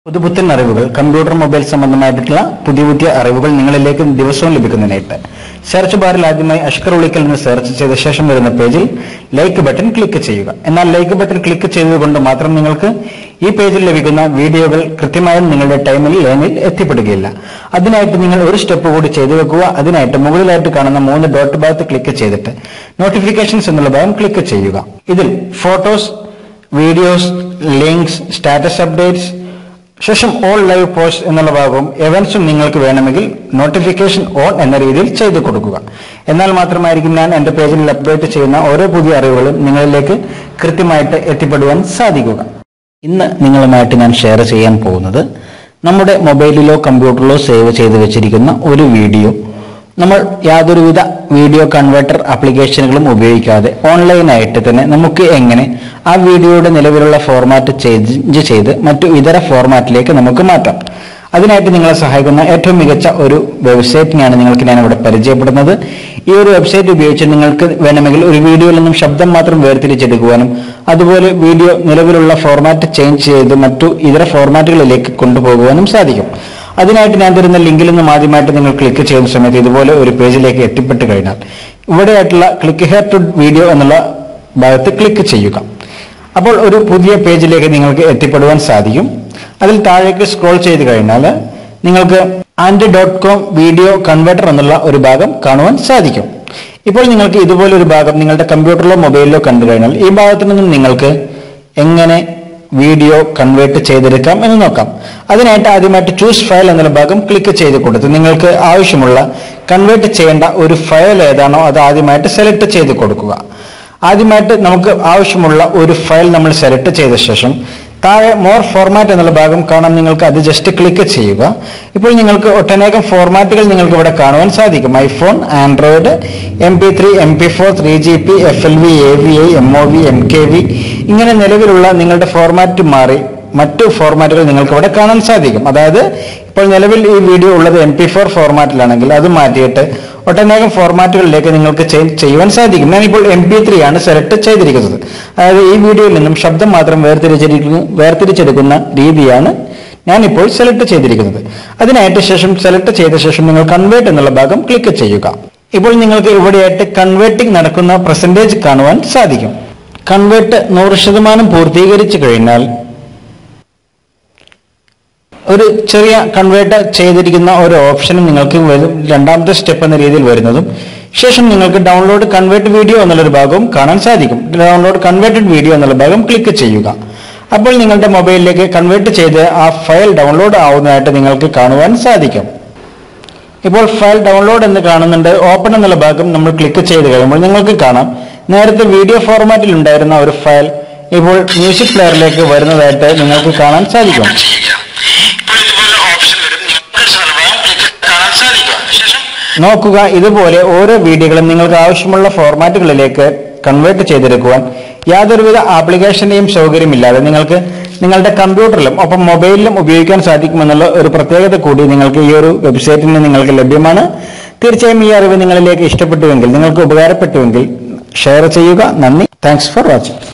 പുതുപുത്തൻ അറിവുകൾ computer mobile സംബന്ധമായിട്ടുള്ള പുതിയ പുതിയ അറിവുകൾ നിങ്ങളിലേക്ക് ദിവസവും ലഭിക്കുന്നതിനായിട്ട് സെർച്ച് ബാറിൽ ആദ്യമായി അഷ്കർ ഉളിക്കൽ എന്ന് സെർച്ച് ചെയ്ത ശേഷം വരുന്ന പേജിൽ ലൈക്ക് ബട്ടൺ ക്ലിക്ക് ചെയ്യുക എന്നാൽ ലൈക്ക് ബട്ടൺ ക്ലിക്ക് ചെയ്തതുകൊണ്ട് മാത്രം നിങ്ങൾക്ക് ഈ പേജിൽ ലഭിക്കുന്ന വീഡിയോകൾ കൃത്യമായും നിങ്ങളുടെ ടൈമിൽ ലൈനിൽ എത്തിപ്പെടുകയില്ല അതിനായിട്ട് നിങ്ങൾ ഒരു സ്റ്റെപ്പ് കൂടി ചെയ്തു വെക്കുക അതിനായിട്ട് മുകളിലായിട്ട് കാണുന്ന മൂന്ന് ഡോട്ട് ഭാഗത്ത് ക്ലിക്ക് ചെയ്തിട്ട് നോട്ടിഫിക്കേഷൻസ് എന്നുള്ള ഭാഗം ക്ലിക്ക് ചെയ്യുക ഇതിൽ photos videos links status updates ശേഷം ഓൾ ലൈവ് പോസ്റ്റ് എന്നുള്ള ഭാഗവും എവൻസും നിങ്ങൾക്ക് വേണമെങ്കിൽ നോട്ടിഫിക്കേഷൻ ഓൺ എന്ന രീതിയിൽ ചെയ്തു കൊടുക്കുക എന്നാൽ മാത്രമായിരിക്കും ഞാൻ എന്റെ പേജിൽ അപ്ഡേറ്റ് ചെയ്യുന്ന ഓരോ പുതിയ അറിവുകളും നിങ്ങളിലേക്ക് കൃത്യമായിട്ട് എത്തിപ്പെടുവാൻ സാധിക്കുക ഇന്ന് നിങ്ങളുമായിട്ട് ഞാൻ ഷെയർ ചെയ്യാൻ പോകുന്നത് നമ്മുടെ മൊബൈലിലോ കമ്പ്യൂട്ടറിലോ സേവ് ചെയ്ത് വെച്ചിരിക്കുന്ന ഒരു വീഡിയോ നമ്മൾ യാതൊരുവിധ വീഡിയോ കൺവേർട്ടർ ആപ്ലിക്കേഷനുകളും ഉപയോഗിക്കാതെ ഓൺലൈനായിട്ട് തന്നെ നമുക്ക് എങ്ങനെ ആ വീഡിയോയുടെ നിലവിലുള്ള ഫോർമാറ്റ് ചേഞ്ച് ചെയ്ത് മറ്റു ഇതര ഫോർമാറ്റിലേക്ക് നമുക്ക് മാറ്റാം അതിനായിട്ട് നിങ്ങളെ സഹായിക്കുന്ന ഏറ്റവും മികച്ച ഒരു വെബ്സൈറ്റിനെയാണ് നിങ്ങൾക്ക് ഞാൻ ഇവിടെ പരിചയപ്പെടുന്നത് ഈ ഒരു വെബ്സൈറ്റ് ഉപയോഗിച്ച് നിങ്ങൾക്ക് വേണമെങ്കിൽ ഒരു വീഡിയോയിൽ നിന്നും ശബ്ദം മാത്രം വേർതിരിച്ചെടുക്കുവാനും അതുപോലെ വീഡിയോ നിലവിലുള്ള ഫോർമാറ്റ് ചേഞ്ച് ചെയ്ത് മറ്റു ഇതര ഫോർമാറ്റുകളിലേക്ക് കൊണ്ടുപോകുവാനും സാധിക്കും അതിനായിട്ട് ഞാൻ തരുന്ന ലിങ്കിൽ നിന്നും ആദ്യമായിട്ട് നിങ്ങൾ ക്ലിക്ക് ചെയ്യുന്ന സമയത്ത് ഇതുപോലെ ഒരു പേജിലേക്ക് എത്തിപ്പെട്ട് കഴിഞ്ഞാൽ ഇവിടെയായിട്ടുള്ള ക്ലിക്ക് ഹിയർ ടു വീഡിയോ എന്നുള്ള ഭാഗത്ത് ക്ലിക്ക് ചെയ്യുക അപ്പോൾ ഒരു പുതിയ പേജിലേക്ക് നിങ്ങൾക്ക് എത്തിപ്പെടുവാൻ സാധിക്കും അതിൽ താഴേക്ക് സ്ക്രോൾ ചെയ്ത് കഴിഞ്ഞാൽ നിങ്ങൾക്ക് and dot com video converter എന്നുള്ള ഒരു ഭാഗം കാണുവാൻ സാധിക്കും ഇപ്പോൾ നിങ്ങൾക്ക് ഇതുപോലെ ഒരു ഭാഗം നിങ്ങളുടെ കമ്പ്യൂട്ടറിലോ മൊബൈലിലോ കണ്ടു കഴിഞ്ഞാൽ ഈ ഭാഗത്തു നിന്നും നിങ്ങൾക്ക് എങ്ങനെ വീഡിയോ കൺവേർട്ട് ചെയ്തെടുക്കാം എന്ന് നോക്കാം അതിനായിട്ട് ആദ്യമായിട്ട് ചൂസ് ഫയൽ എന്നുള്ള ഭാഗം ക്ലിക്ക് ചെയ്ത് കൊടുത്ത് നിങ്ങൾക്ക് ആവശ്യമുള്ള കൺവേർട്ട് ചെയ്യേണ്ട ഒരു ഫയൽ ഏതാണോ അത് ആദ്യമായിട്ട് സെലക്ട് ചെയ്ത് കൊടുക്കുക ആദ്യമായിട്ട് നമുക്ക് ആവശ്യമുള്ള ഒരു ഫയൽ നമ്മൾ സെലക്ട് ചെയ്ത ശേഷം താഴെ മോർ ഫോർമാറ്റ് എന്നുള്ള ഭാഗം കാണാൻ നിങ്ങൾക്ക് അത് ജസ്റ്റ് ക്ലിക്ക് ചെയ്യുക ഇപ്പോൾ നിങ്ങൾക്ക് ഒട്ടനേകം ഫോർമാറ്റുകൾ നിങ്ങൾക്ക് ഇവിടെ കാണുവാൻ സാധിക്കും iPhone Android M P three M P four three G P F L V A V I M O V M K V ഇങ്ങനെ നിലവിലുള്ള നിങ്ങളുടെ ഫോർമാറ്റ് മാറി മറ്റു ഫോർമാറ്റുകൾ നിങ്ങൾക്ക് ഇവിടെ കാണാൻ സാധിക്കും അതായത് ഇപ്പോൾ നിലവിൽ ഈ വീഡിയോ ഉള്ളത് എം പി ഫോർ ഫോർമാറ്റിലാണെങ്കിൽ അത് മാറ്റിയിട്ട് ഒട്ടനേകം ഫോർമാറ്റുകളിലേക്ക് നിങ്ങൾക്ക് ചേഞ്ച് ചെയ്യുവാൻ സാധിക്കും ഞാനിപ്പോൾ എം പി ത്രീ ആണ് സെലക്ട് ചെയ്തിരിക്കുന്നത് അതായത് ഈ വീഡിയോയിൽ നിന്നും ശബ്ദം മാത്രം വേർതിരിച്ചിരിക്കുന്ന വേർതിരിച്ചെടുക്കുന്ന രീതിയാണ് ഞാനിപ്പോൾ സെലക്ട് ചെയ്തിരിക്കുന്നത് അതിനായിട്ട് ശേഷം സെലക്ട് ചെയ്ത ശേഷം നിങ്ങൾ കൺവേർട്ട് എന്നുള്ള ഭാഗം ക്ലിക്ക് ചെയ്യുക ഇപ്പോൾ നിങ്ങൾക്ക് ഇവിടെയായിട്ട് കൺവേർട്ടിംഗ് നടക്കുന്ന പെർസെൻറ്റേജ് കാണുവാൻ സാധിക്കും കൺവേർട്ട് നൂറ് ശതമാനം പൂർത്തീകരിച്ചു കഴിഞ്ഞാൽ ഒരു ചെറിയ കൺവേർട്ട് ചെയ്തിരിക്കുന്ന ഒരു ഓപ്ഷൻ നിങ്ങൾക്ക് വരും രണ്ടാമത്തെ സ്റ്റെപ്പ് എന്ന രീതിയിൽ വരുന്നതും ശേഷം നിങ്ങൾക്ക് ഡൗൺലോഡ് കൺവേർട്ട് വീഡിയോ എന്നുള്ളൊരു ഭാഗവും കാണാൻ സാധിക്കും ഡൗൺലോഡ് കൺവേർട്ടഡ് വീഡിയോ എന്നുള്ള ഭാഗം ക്ലിക്ക് ചെയ്യുക അപ്പോൾ നിങ്ങളുടെ മൊബൈലിലേക്ക് കൺവേർട്ട് ചെയ്ത് ആ ഫയൽ ഡൗൺലോഡ് ആവുന്നതായിട്ട് നിങ്ങൾക്ക് കാണുവാൻ സാധിക്കും ഇപ്പോൾ ഫയൽ ഡൗൺലോഡ് എന്ന് കാണുന്നുണ്ട് ഓപ്പൺ എന്നുള്ള ഭാഗം നമ്മൾ ക്ലിക്ക് ചെയ്ത് കഴിയുമ്പോൾ നിങ്ങൾക്ക് കാണാം നേരത്തെ വീഡിയോ ഫോർമാറ്റിൽ ഉണ്ടായിരുന്ന ഒരു ഫയൽ ഇപ്പോൾ മ്യൂസിക് പ്ലെയറിലേക്ക് വരുന്നതായിട്ട് നിങ്ങൾക്ക് കാണാൻ സാധിക്കും ഇപ്പോൾ ഇതുപോലെ ഓപ്ഷൻ വരും നിങ്ങൾക്ക് സ്വന്തമായും ക്ലിക്ക് കാണാൻ സാധിക്കും ശേഷം നോക്കുക ഇതുപോലെ ഓരോ വീഡിയോകളും നിങ്ങൾക്ക് ആവശ്യമുള്ള ഫോർമാറ്റുകളിലേക്ക് കൺവേർട്ട് ചെയ്തെടുക്കുവാൻ യാതൊരുവിധ ആപ്ലിക്കേഷന്റെയും സൗകര്യമില്ലാതെ നിങ്ങൾക്ക് നിങ്ങളുടെ കമ്പ്യൂട്ടറിലും ഒപ്പം മൊബൈലിലും ഉപയോഗിക്കാൻ സാധിക്കുമെന്നുള്ള ഒരു പ്രത്യേകത കൂടി നിങ്ങൾക്ക് ഈ ഒരു വെബ്സൈറ്റിൽ നിന്ന് നിങ്ങൾക്ക് ലഭ്യമാണ് തീർച്ചയായും ഈ അറിവ് നിങ്ങളിലേക്ക് ഇഷ്ടപ്പെട്ടുവെങ്കിൽ നിങ്ങൾക്ക് ഉപകാരപ്പെട്ടുവെങ്കിൽ ഷെയർ ചെയ്യുക നന്ദി താങ്ക്സ് ഫോർ വാച്ചിങ്